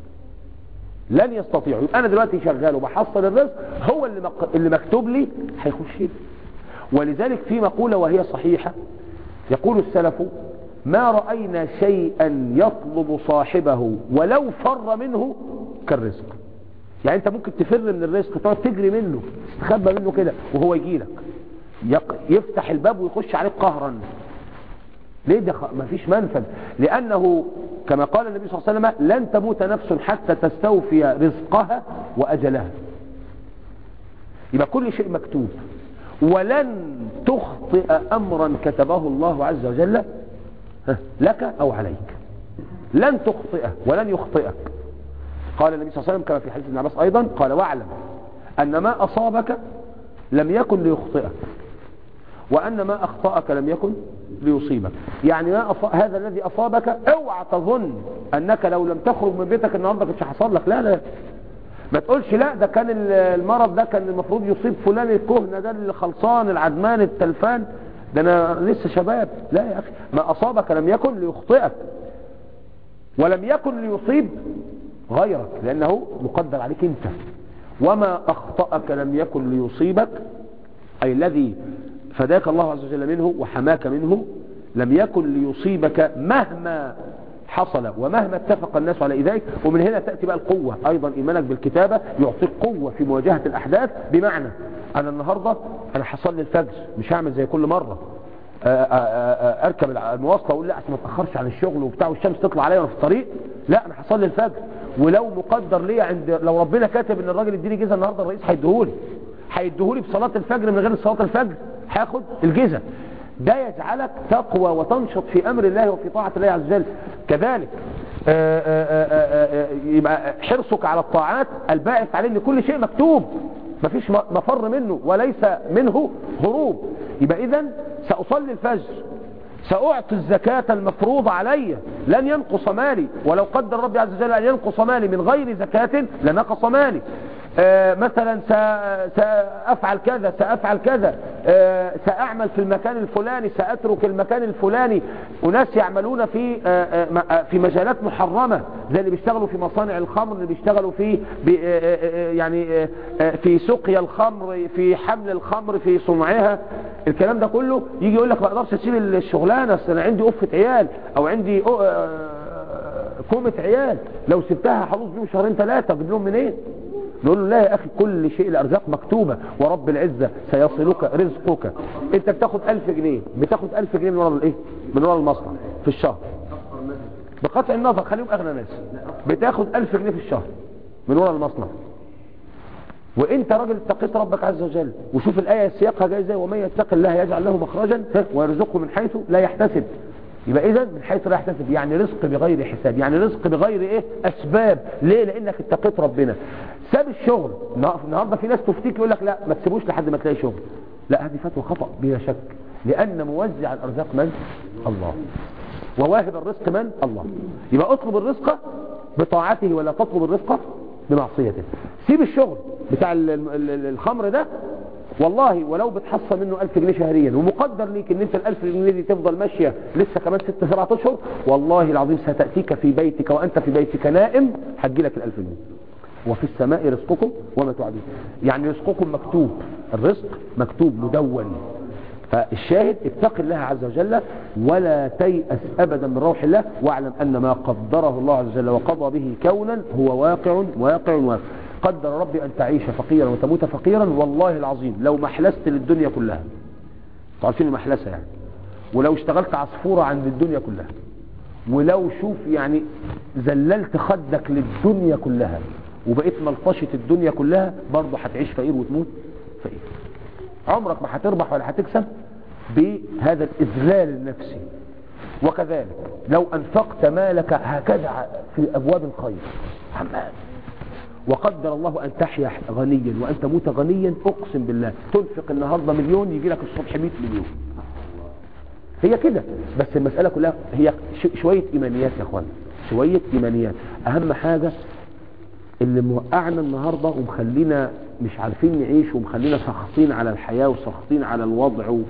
لن يستطيعوا يبقى أنا دلوقتي شغال وبحصل الرزق هو اللي, مق... اللي مكتوب لي هيخش لي ولذلك في مقولة وهي صحيحة يقول السلف ما رأينا شيئا يطلب صاحبه ولو فر منه كالرزق يعني انت ممكن تفر من الرزق تقعد تجري منه تستخبى منه كده وهو يجي لك يق... يفتح الباب ويخش عليك قهرا ليه ده خ... مفيش منفذ لأنه كما قال النبي صلى الله عليه وسلم لن تموت نفس حتى تستوفي رزقها وأجلها يبقى كل شيء مكتوب ولن تخطئ أمرا كتبه الله عز وجل ها، لك أو عليك لن تخطئه ولن يخطئك قال النبي صلى الله عليه وسلم كما في حديث ابن عباس أيضا قال واعلم أن ما أصابك لم يكن ليخطئك وأن ما أخطأك لم يكن ليصيبك يعني ما أص... هذا الذي أصابك اوعى تظن أنك لو لم تخرج من بيتك النهاردة كنتش حصل لك لا لا ما تقولش لا ده كان ال- المرض ده كان المفروض يصيب فلان الكهنة ده اللي خلصان العدمان التلفان ده أنا لسه شباب لا يا أخي ما أصابك لم يكن ليخطئك ولم يكن ليصيب غيرك لأنه مقدر عليك أنت وما أخطأك لم يكن ليصيبك أي الذي فداك الله عز وجل منه وحماك منه لم يكن ليصيبك مهما حصل ومهما اتفق الناس على ذلك ومن هنا تأتي بقى القوة أيضا إيمانك بالكتابة يعطيك قوة في مواجهة الأحداث بمعنى أنا النهاردة أنا حصل لي الفجر مش هعمل زي كل مرة آآ آآ اركب المواصله واقول لا عشان ما اتاخرش عن الشغل وبتاع والشمس تطلع عليا وانا في الطريق لا انا حصل لي الفجر ولو مقدر ليا عند لو ربنا كاتب ان الراجل يديني جزء النهارده الرئيس هيديهولي هيديهولي بصلاه الفجر من غير صلاه الفجر هاخد الجزء ده يجعلك تقوى وتنشط في امر الله وفي طاعه الله عز وجل كذلك آآ آآ يبقى حرصك على الطاعات الباعث عليه ان كل شيء مكتوب مفيش م- مفر منه وليس منه هروب يبقى اذا سأصلي الفجر سأعطي الزكاة المفروضة علي لن ينقص مالي ولو قدر ربي عز وجل أن ينقص مالي من غير زكاة لنقص مالي آه مثلا سا- سأفعل كذا سأفعل كذا آه سأعمل في المكان الفلاني سأترك المكان الفلاني أناس يعملون في آه آه م- آه، في مجالات محرمة زي اللي بيشتغلوا في مصانع الخمر اللي بيشتغلوا في بي- آه، آه، آه، يعني آه، آه، في سقيا الخمر في حمل الخمر في صنعها الكلام ده كله يجي يقول لك ما اقدرش اسيب الشغلانه اصل انا عندي قفه عيال او عندي أو- آه، كومه عيال لو سبتها هحوز بيهم شهرين ثلاثه اجيب لهم منين؟ نقول له لا يا اخي كل شيء الارزاق مكتوبه ورب العزه سيصلك رزقك انت بتاخد 1000 جنيه بتاخد 1000 جنيه من ورا الايه؟ من ورا المصنع في الشهر بقطع النظر خليهم اغنى ناس بتاخد 1000 جنيه في الشهر من ورا المصنع وانت راجل اتقيت ربك عز وجل وشوف الايه سياقها جاي ازاي ومن يتق الله يجعل له مخرجا ها، ويرزقه من حيث لا يحتسب يبقى اذا من حيث لا يحتسب يعني رزق بغير حساب يعني رزق بغير ايه اسباب ليه لانك اتقيت ربنا ساب الشغل النهار- النهارده في ناس تفتيك يقول لك لا ما تسيبوش لحد ما تلاقي شغل لا هذه فتوى خطا بلا شك لان موزع الارزاق من الله وواهب الرزق من الله يبقى اطلب الرزق بطاعته ولا تطلب الرزق بمعصيته سيب الشغل بتاع ال- ال- ال- الخمر ده والله ولو بتحصل منه 1000 جنيه شهريا ومقدر ليك ان انت ال 1000 جنيه دي تفضل ماشيه لسه كمان 6 7 اشهر والله العظيم ستاتيك في بيتك وانت في بيتك نائم هتجي لك ال 1000 جنيه وفي السماء رزقكم وما توعدون يعني رزقكم مكتوب الرزق مكتوب مدون فالشاهد اتق الله عز وجل ولا تيأس أبدا من روح الله واعلم أن ما قدره الله عز وجل وقضى به كونا هو واقع واقع واقع قدر ربي أن تعيش فقيرا وتموت فقيرا والله العظيم لو محلست للدنيا كلها تعرفين المحلسة يعني ولو اشتغلت عصفورة عند الدنيا كلها ولو شوف يعني زللت خدك للدنيا كلها وبقيت ملطشة الدنيا كلها برضه هتعيش فقير وتموت فقير عمرك ما هتربح ولا هتكسب بهذا الإذلال النفسي وكذلك لو أنفقت مالك هكذا في أبواب الخير عمال وقدر الله أن تحيا غنيا وأن تموت غنيا أقسم بالله تنفق النهاردة مليون يجي لك الصبح 100 مليون هي كده بس المسألة كلها هي ش- شوية إيمانيات يا أخوان شوية إيمانيات أهم حاجة اللي موقعنا النهاردة ومخلينا مش عارفين نعيش ومخلينا سخطين على الحياة وسخطين على الوضع و...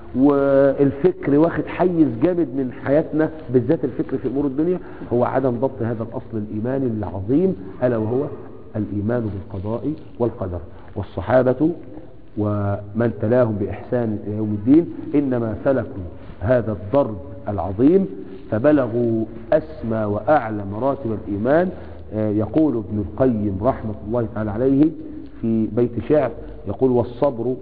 والفكر واخد حيز جامد من حياتنا بالذات الفكر في أمور الدنيا هو عدم ضبط هذا الأصل الإيماني العظيم ألا وهو الإيمان بالقضاء والقدر والصحابة ومن تلاهم بإحسان إلى يوم الدين إنما سلكوا هذا الضرب العظيم فبلغوا أسمى وأعلى مراتب الإيمان آه، يقول ابن القيم رحمة الله تعالى عليه في بيت شعر يقول والصبر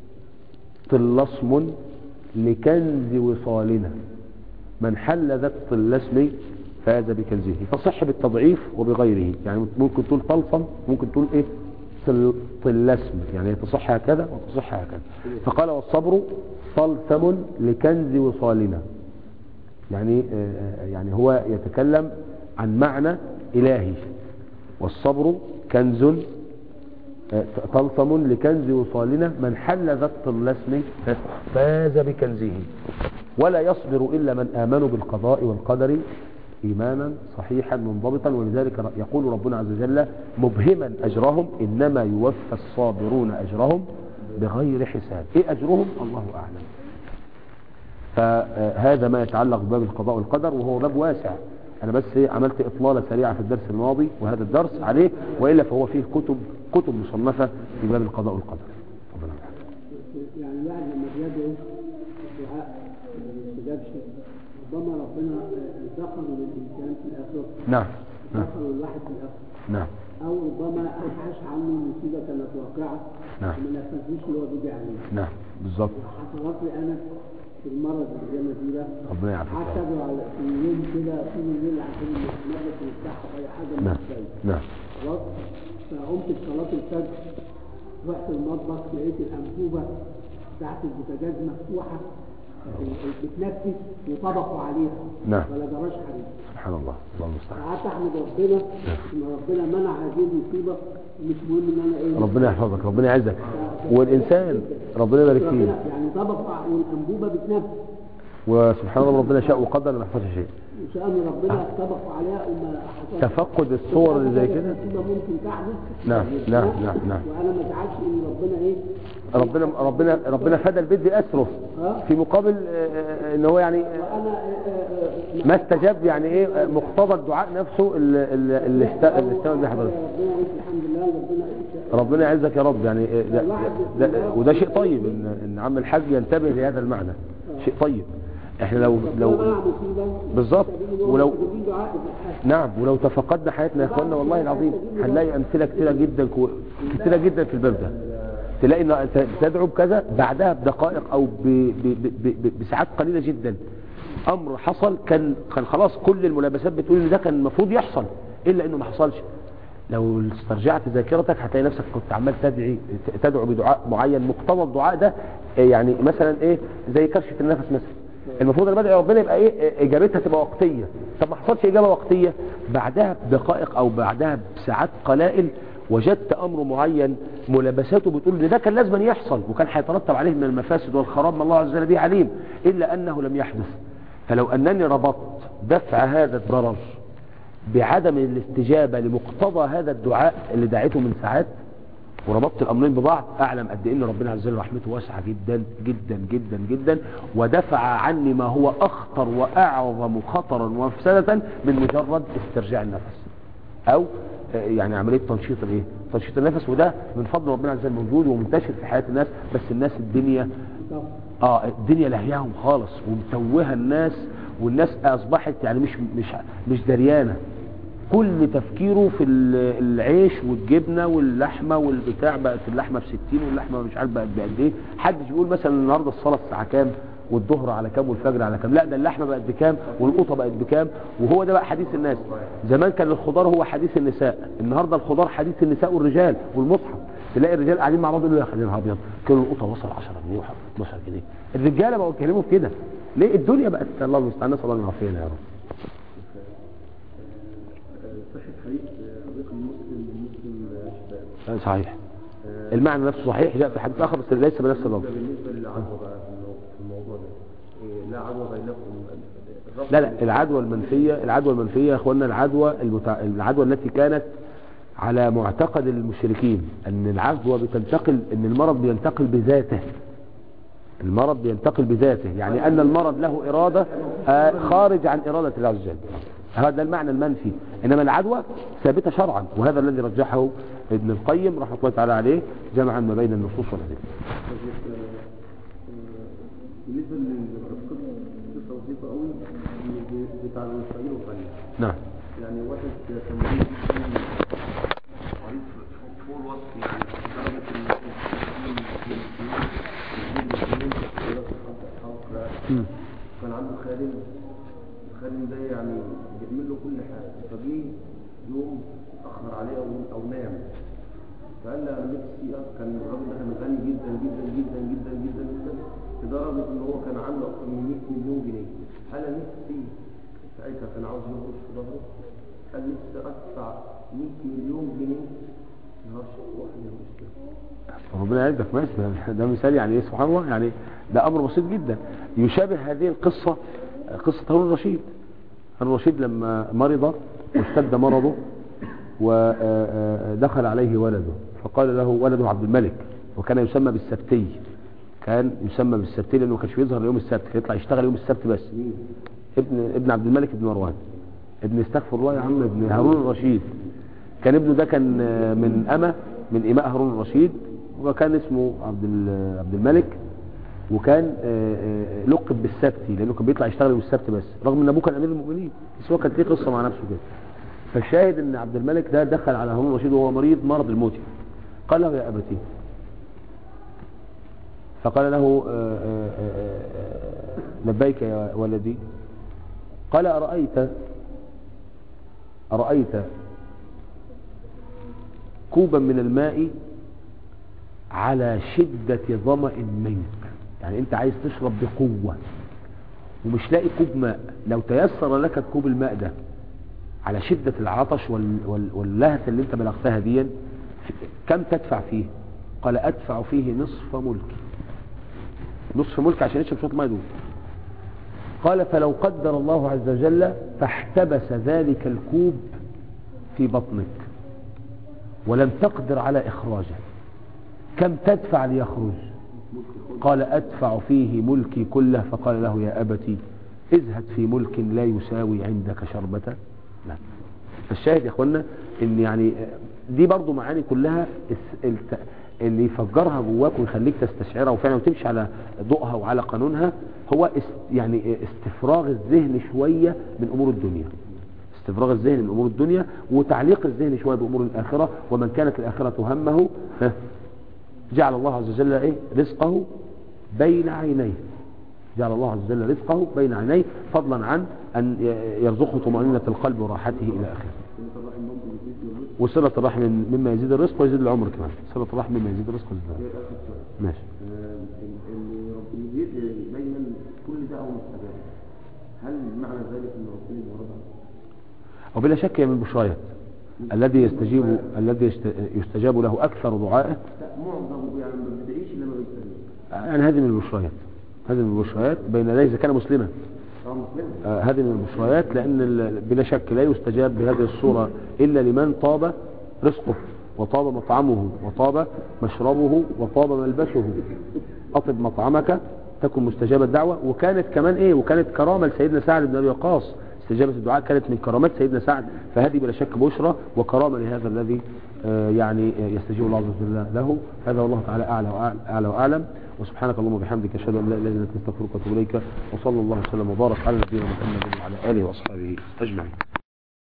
طلسم لكنز وصالنا من حل ذا الطلسم فاز بكنزه تصح بالتضعيف وبغيره يعني ممكن تقول طلسم ممكن تقول ايه طل- طلسم يعني تصح هكذا وتصح هكذا فقال والصبر طلسم لكنز وصالنا يعني آه، يعني هو يتكلم عن معنى إلهي والصبر كنز آه، طلسم لكنز وصالنا من حل ذا الطلسم فاز بكنزه ولا يصبر إلا من آمنوا بالقضاء والقدر إيمانا صحيحا منضبطا ولذلك يقول ربنا عز وجل مبهما أجرهم إنما يوفى الصابرون أجرهم بغير حساب إيه أجرهم الله أعلم فهذا ما يتعلق بباب القضاء والقدر وهو باب واسع أنا بس عملت إطلالة سريعة في الدرس الماضي وهذا الدرس عليه وإلا فهو فيه كتب كتب مصنفة في باب القضاء والقدر ربنا يعلم. يعني الواحد لما بيدعو الدعاء ما بيستجابش ربما ربنا ذكر للإنسان في الآخرة نعم نعم ذكر الواحد في الآخرة نعم أو ربما أبحث عنه مصيبة كانت واقعة نعم. وما نفذوش اللي هو بيجي عليه نعم بالظبط حصلت لي أنا في المرض اللي أنا فيه ده ربنا يعافيك قعدت أدعو على في يوم كده في الليل عشان المرض يفتح أي حاجة نعم مش جاية نعم خلاص فقمت بصلاة الفجر رحت المطبخ لقيت الأنبوبة بتاعت البوتاجاز مفتوحة بتنفس وطبقوا عليها نعم. ولا جراش حريق سبحان الله الله المستعان قعدت احمد ربنا ان ربنا منع هذه المصيبه مش مهم ان انا ايه ربنا يحفظك ربنا يعزك والإنسان ربنا يبارك فيه ربنا يعني طبقوا ع- والانبوبه بتنفس وسبحان الله ربنا شاء وقدر ما يحفظش شيء ان شاء الله ربنا طبقوا عليها وما حصلش تفقد الصور اللي زي كده مصيبه ممكن تحدث نعم نعم نعم نعم وانا ما ازعلش ان ربنا ايه ربنا ربنا ربنا فدى البيت بأسره ها في مقابل آه، آه، ان هو يعني آه، وانا آه، آه، آه، ما استجاب يعني ايه آه، مقتضى الدعاء نفسه اللي اللي اللي است- اللي استوى به حضرتك ربنا يعيش الحمد لله ربنا يعيش ربنا يعزك يا رب يعني آه، ده ده ده وده شيء طيب ان ان عم الحاج ينتبه لهذا المعنى شيء طيب احنا لو لو ربنا منع مصيبه بالظبط ولو مستجيبين دعاء بالحق. نعم ولو تفقدنا حياتنا يا اخواننا والله العظيم هنلاقي امثله كثيره جدا كو... كثيره جدا في الباب ده تلاقي ان انت بتدعو بكذا بعدها بدقائق او ب... ب... ب... ب... بساعات قليله جدا امر حصل كان كان خلاص كل الملابسات بتقول ان ده كان المفروض يحصل الا انه ما حصلش لو استرجعت ذاكرتك هتلاقي نفسك كنت عمال تدعي تدعو بدعاء معين مقتضى الدعاء ده إيه يعني مثلا ايه زي كرشه النفس مثلا المفروض انا بدعي ربنا يبقى ايه اجابتها تبقى وقتيه طب ما حصلش اجابه وقتيه بعدها بدقائق او بعدها بساعات قلائل وجدت امر معين ملابساته بتقول ان ده كان لازم يحصل وكان هيترتب عليه من المفاسد والخراب ما الله عز وجل به عليم الا انه لم يحدث فلو انني ربطت دفع هذا الضرر بعدم الاستجابه لمقتضى هذا الدعاء اللي دعيته من ساعات وربطت الامرين ببعض اعلم قد ايه ان ربنا عز وجل رحمته واسعه جدا جدا جدا جدا ودفع عني ما هو اخطر واعظم خطرا ومفسده من مجرد استرجاع النفس او آه، يعني عمليه تنشيط الايه تنشيط النفس وده من فضل ربنا عز وجل موجود ومنتشر في حياه الناس بس الناس الدنيا اه الدنيا لهياهم خالص ومتوهه الناس والناس اصبحت يعني مش مش مش دريانه كل تفكيره في ال- العيش والجبنه واللحمه والبتاع بقت اللحمه ب 60 واللحمه مش عارف بقت بقد ايه حدش بيقول مثلا النهارده الصلاه الساعه كام والظهر على كام والفجر على كام لا ده اللحمه بقت بكام والقطه بقت بكام وهو ده بقى حديث الناس زمان كان الخضار هو حديث النساء النهارده الخضار حديث النساء والرجال والمصحف تلاقي الرجال قاعدين مع بعض يقولوا يا خلينا ابيض كيلو القطه وصل 10 جنيه و 12 جنيه الرجاله بقوا يتكلموا في كده ليه الدنيا بقت الله المستعان نسال الله العافيه يا رب صحة حديث رزق المسلم المسلم شفاء صحيح المعنى نفسه صحيح جاء في حديث اخر بس ليس بنفس اللفظ ده بالنسبة للعدوى بقى في المو- في الموضوع ده إيه، لا عدوى بينكم الرفض لا لا العدوى المنفية العدوى المنفية يا اخوانا العدوى المتع... العدوى التي كانت على معتقد المشركين ان العدوى بتنتقل ان المرض بينتقل بذاته المرض بينتقل بذاته يعني ان المرض له ارادة آه، خارج عن ارادة الله عز وجل هذا المعنى المنفي انما العدوى ثابتة شرعا وهذا الذي رجحه ابن القيم رحمه الله تعالى عليه جمعا ما بين النصوص والادله بالنسبة للقصة قصة بسيطة قوي بتاع الإسرائيل وفنيا نعم يعني واحد كان مريض مريض فوق الوصف يعني لدرجة إن كان عنده خادم الخادم ده يعني بيعمل له كل حاجة فجه يوم أخر عليه أو, أو نام فقال لي أنا نفسي أ- كان الراجل ده كان غني جدا جدا جدا جدا جدا جدا لدرجة إن هو كان عنده أكثر من 100 مليون جنيه قال أنا نفسي ساعتها كان عاوز يرقص في ظهره قال نفسي أدفع 100 مليون جنيه نهار واحد يرقص كده ربنا يعزك ماشي ده- ده مثال يعني ايه سبحان الله يعني ده امر بسيط جدا يشابه هذه القصة قصة هارون الرشيد هارون الرشيد لما مرض واشتد مرضه ودخل عليه ولده فقال له ولده عبد الملك وكان يسمى بالسبتي كان يسمى بالسبتي لانه ما كانش بيظهر يوم السبت كان يطلع يشتغل يوم السبت بس ابن ابن عبد الملك بن مروان ابن استغفر الله يا عم ابن هارون الرشيد كان ابنه ده كان من أمة من إماء هارون الرشيد وكان اسمه عبد ال- عبد الملك وكان آه، آه، لقب بالسبتي لأنه كان بيطلع يشتغل يوم السبت بس رغم ان أبوه كان أمير المؤمنين بس هو كانت ليه قصة مع نفسه كده فالشاهد ان عبد الملك ده دخل على هارون الرشيد وهو مريض مرض الموت قال له يا أبتي فقال له آه، آه، آه، آه، لبيك يا ولدي قال أرأيت أرأيت كوبا من الماء على شدة ظمأ منك يعني انت عايز تشرب بقوة ومش لاقي كوب ماء لو تيسر لك كوب الماء ده على شدة العطش وال وال واللهث اللي انت بلغتها دي كم تدفع فيه قال ادفع فيه نصف ملكي نصف ملك عشان يشرب شويه ميه دول قال فلو قدر الله عز وجل فاحتبس ذلك الكوب في بطنك ولم تقدر على إخراجه كم تدفع ليخرج قال أدفع فيه ملكي كله فقال له يا أبتي ازهد في ملك لا يساوي عندك شربة لا فالشاهد يا اخوانا ان يعني دي برضو معاني كلها الس- الت- اللي يفجرها جواك ويخليك تستشعرها وفعلا وتمشي على ضوءها وعلى قانونها هو است يعني استفراغ الذهن شوية من امور الدنيا استفراغ الذهن من امور الدنيا وتعليق الذهن شوية بامور الاخرة ومن كانت الاخرة همه ها، جعل الله عز وجل ايه رزقه بين عينيه جعل الله عز وجل رزقه بين عينيه فضلا عن ان يرزقه طمأنينة القلب وراحته الى اخره وصلة الرحم مما يزيد الرزق ويزيد العمر كمان صلة الرحم مما يزيد الرزق ويزيد العمر ماشي ان ربنا بيدعي دايما كل دعوه مستجابه هل معنى ذلك ان ربنا يوردها وبلا شك هي من البشريات الذي يستجيب الذي يست- يستجاب له اكثر دعائه لا معظم يعني ما بيدعيش الا ما بيستجيب يعني هذه من البشريات هذه من البشريات بين يديه اذا كان مسلما اه مسلم آه، هذه من البشريات لأن ال- بلا شك لا يستجاب بهذه الصورة إلا لمن طاب رزقه وطاب مطعمه وطاب مشربه وطاب ملبسه أطب مطعمك تكن مستجاب الدعوة وكانت كمان إيه وكانت كرامة لسيدنا سعد بن أبي وقاص استجابة الدعاء كانت من كرامات سيدنا سعد فهذه بلا شك بشرى وكرامة لهذا الذي آه، يعني آه، يستجيب الله عز وجل له هذا والله تعالى أعلى وأعلى- أعلى وأعلم وسبحانك اللهم وبحمدك أشهد أن لا إله إلا أنت أستغفرك وأتوب إليك وصلى الله وسلم وبارك على نبينا محمد وعلى آله وأصحابه أجمعين